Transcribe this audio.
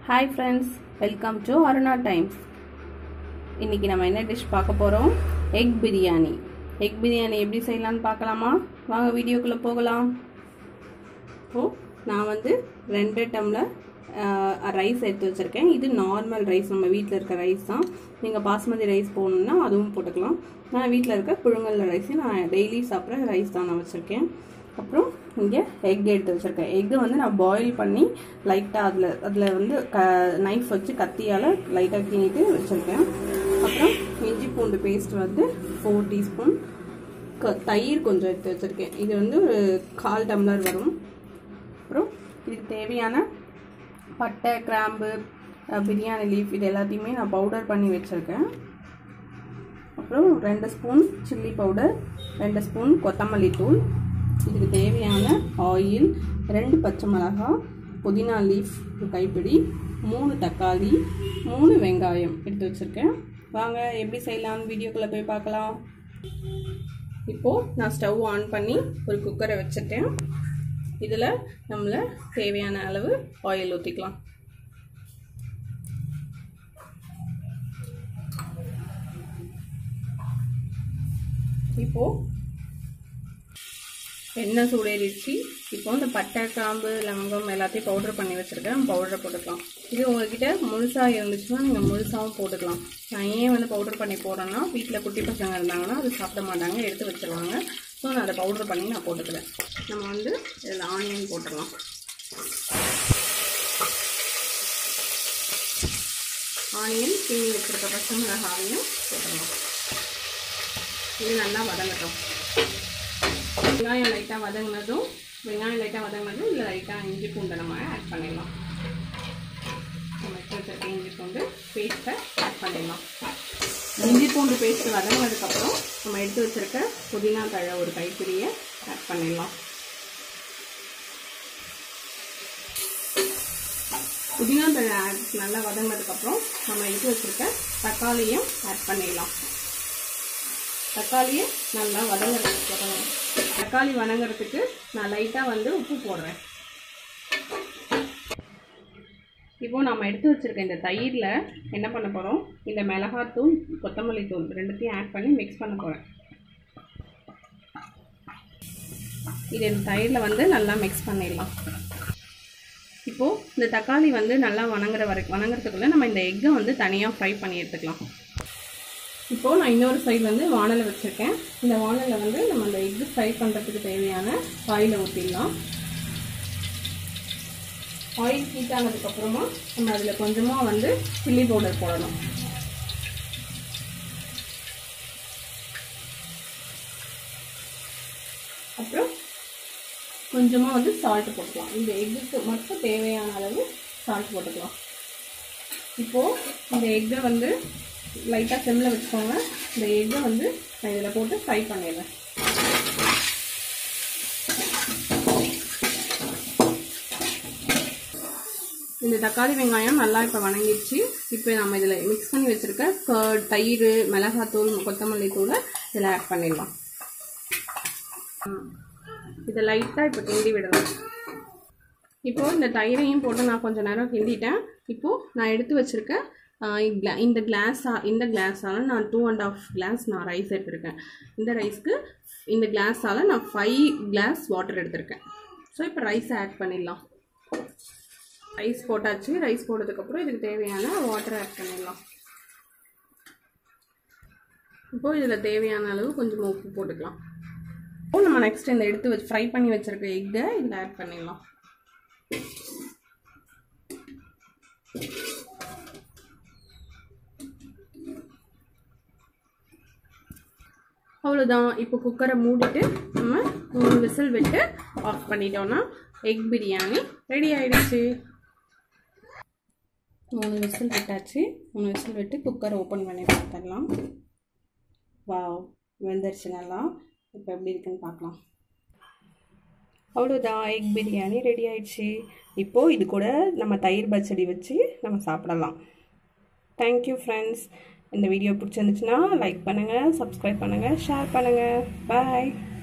hi friends welcome to Aruna Times இன்றைக்கி நம்ம என்ன டிஷ் பார்க்க போகிறோம் எக் பிரியாணி எக் பிரியாணி எப்படி செய்யலாம்னு பார்க்கலாமா வாங்க வீடியோக்குள்ளே போகலாம் ஓ நான் வந்து ரெண்டு டம்ளர் ரைஸ் எடுத்து வச்சுருக்கேன் இது நார்மல் ரைஸ் நம்ம வீட்டில் இருக்க ரைஸ் தான் நீங்கள் பாஸ்மதி ரைஸ் போடணுன்னா அதுவும் போட்டுக்கலாம் நான் வீட்டில் இருக்க புழுங்கல் ரைஸு நான் டெய்லி சாப்பிட்ற ரைஸ் தான் நான் வச்சுருக்கேன் அப்புறம் இங்கே எக் எடுத்து வச்சுருக்கேன் எக்கை வந்து நான் பாயில் பண்ணி லைட்டாக அதில் அதில் வந்து க நைஃப் வச்சு கத்தியால் லைட்டாக கிணிட்டு வச்சுருக்கேன் அப்புறம் இஞ்சி பூண்டு பேஸ்ட் வந்து ஃபோர் டீஸ்பூன் க தயிர் கொஞ்சம் எடுத்து வச்சுருக்கேன் இது வந்து ஒரு கால் டம்ளர் வரும் அப்புறம் இதுக்கு தேவையான பட்டை கிராம்பு பிரியாணி லீஃப் இது எல்லாத்தையுமே நான் பவுடர் பண்ணி வச்சுருக்கேன் அப்புறம் ரெண்டு ஸ்பூன் சில்லி பவுடர் ரெண்டு ஸ்பூன் கொத்தமல்லி தூள் இதுக்கு தேவையான ஆயில் ரெண்டு பச்சை மிளகாய் புதினா லீஃப் ஒரு கைப்பிடி மூணு தக்காளி மூணு வெங்காயம் எடுத்து வச்சுருக்கேன் வாங்க எப்படி செய்யலாம்னு வீடியோக்குள்ளே போய் பார்க்கலாம் இப்போது நான் ஸ்டவ் ஆன் பண்ணி ஒரு குக்கரை வச்சுட்டேன் இதில் நம்மளை தேவையான அளவு ஆயில் ஊற்றிக்கலாம் இப்போது எண்ணெய் சூடேறிடுச்சு இப்போ இந்த பட்டை கிராம்பு லவங்கம் எல்லாத்தையும் பவுடர் பண்ணி வச்சுருக்கேன் பவுடரை போட்டுக்கலாம் இது உங்ககிட்ட முழுசாக இருந்துச்சுன்னா நீங்கள் முழுசாகவும் போட்டுக்கலாம் நான் ஏன் வந்து பவுடர் பண்ணி போடுறேன்னா வீட்டில் குட்டி பசங்க இருந்தாங்கன்னா அது சாப்பிட மாட்டாங்க எடுத்து வச்சுருவாங்க ஸோ நான் அதை பவுடர் பண்ணி நான் போட்டுக்கிறேன் நம்ம வந்து இதில் ஆனியன் போட்டுடலாம் ஆனியன் தீனி வச்சுருக்க பச்சை மிளகாயும் போட்டுடலாம் இது நல்லா வதங்கட்டும் வெங்காயம் லைட்டாக வதங்கினதும் வெங்காயம் லைட்டாக வதங்கினதும் இல்லை லைட்டாக இஞ்சி பூண்டை நம்ம ஆட் பண்ணிடலாம் நம்ம எடுத்து வச்சிருக்க இஞ்சி பூண்டு பேஸ்ட்டை ஆட் பண்ணிடலாம் இஞ்சி பூண்டு பேஸ்ட்டு வதங்கினதுக்கப்புறம் நம்ம எடுத்து வச்சுருக்க புதினா தழை ஒரு கைப்பிடியை ஆட் பண்ணிடலாம் புதினா தழை ஆட் நல்லா வதங்கினதுக்கப்புறம் நம்ம எடுத்து வச்சுருக்க தக்காளியும் ஆட் பண்ணிடலாம் தக்காளியை நல்லா வதங்குறதுக்கு வதங்கணும் தக்காளி வதங்குறதுக்கு நான் லைட்டாக வந்து உப்பு போடுறேன் இப்போ நம்ம எடுத்து வச்சுருக்க இந்த தயிரில் என்ன பண்ண போகிறோம் இந்த மிளகாத்தூள் கொத்தமல்லி தூள் ரெண்டுத்தையும் ஆட் பண்ணி மிக்ஸ் பண்ண போகிறேன் இது இந்த தயிரில் வந்து நல்லா மிக்ஸ் பண்ணிடலாம் இப்போது இந்த தக்காளி வந்து நல்லா வணங்குற வரைக்கும் வணங்குறதுக்குள்ளே நம்ம இந்த எக்கை வந்து தனியாக ஃப்ரை பண்ணி எடுத்துக்கலாம் இப்போது நான் இன்னொரு சைடு வந்து வானலை வச்சுருக்கேன் இந்த வானலில் வந்து நம்ம அந்த எக்கு ஃப்ரை பண்ணுறதுக்கு தேவையான ஆயிலை ஊற்றிடலாம் ஆயில் ஹீட் ஆனதுக்கப்புறமா நம்ம அதில் கொஞ்சமாக வந்து சில்லி பவுடர் போடணும் அப்புறம் கொஞ்சமாக வந்து சால்ட் போட்டுக்கலாம் இந்த எக்குக்கு மட்டும் தேவையான அளவு சால்ட் போட்டுக்கலாம் இப்போது இந்த எக்கை வந்து லைட்டாக சிம்மில் வச்சுக்கோங்க இந்த எக்கை வந்து நான் இதில் போட்டு ஃப்ரை பண்ணிடுறேன் இந்த தக்காளி வெங்காயம் நல்லா இப்போ வணங்கிடுச்சு இப்போ நம்ம இதில் மிக்ஸ் பண்ணி வச்சுருக்க கர்ட் தயிர் மிளகாத்தூள் கொத்தமல்லி தூளை இதில் ஆட் பண்ணிடலாம் இதை லைட்டாக இப்போ கிண்டி விடலாம் இப்போது இந்த தயிரையும் போட்டு நான் கொஞ்சம் நேரம் கிண்டிட்டேன் இப்போது நான் எடுத்து வச்சுருக்கேன் இந்த கிளாஸா இந்த கிளாஸால் நான் டூ அண்ட் ஆஃப் கிளாஸ் நான் ரைஸ் எடுத்திருக்கேன் இந்த ரைஸ்க்கு இந்த கிளாஸால் நான் ஃபைவ் கிளாஸ் வாட்டர் எடுத்திருக்கேன் ஸோ இப்போ ரைஸை ஆட் பண்ணிடலாம் ரைஸ் போட்டாச்சு ரைஸ் போட்டதுக்கப்புறம் இதுக்கு தேவையான வாட்டர் ஆட் பண்ணிடலாம் இப்போது இதில் தேவையான அளவு கொஞ்சம் உப்பு போட்டுக்கலாம் இப்போ நம்ம நெக்ஸ்ட் இந்த எடுத்து வச்சு ஃப்ரை பண்ணி வச்சுருக்க எக்கை இதில் ஆட் பண்ணிடலாம் அவ்வளோதான் இப்போ குக்கரை மூடிட்டு நம்ம மூணு விசில் விட்டு ஆஃப் பண்ணிட்டோன்னா எக் பிரியாணி ரெடி ஆயிடுச்சு மூணு விசில் விட்டாச்சு மூணு விசில் விட்டு குக்கரை ஓப்பன் பண்ணி பார்த்துடலாம் வாவ் வெந்துருச்சு நல்லா இப்போ எப்படி இருக்குன்னு பார்க்கலாம் அவ்வளோதான் எக் பிரியாணி ரெடி ஆயிடுச்சு இப்போது இது கூட நம்ம தயிர் பச்சடி வச்சு நம்ம சாப்பிடலாம் தேங்க்யூ ஃப்ரெண்ட்ஸ் இந்த வீடியோ பிடிச்சிருந்துச்சுன்னா லைக் பண்ணுங்கள் சப்ஸ்கிரைப் பண்ணுங்கள் ஷேர் பண்ணுங்கள் பாய்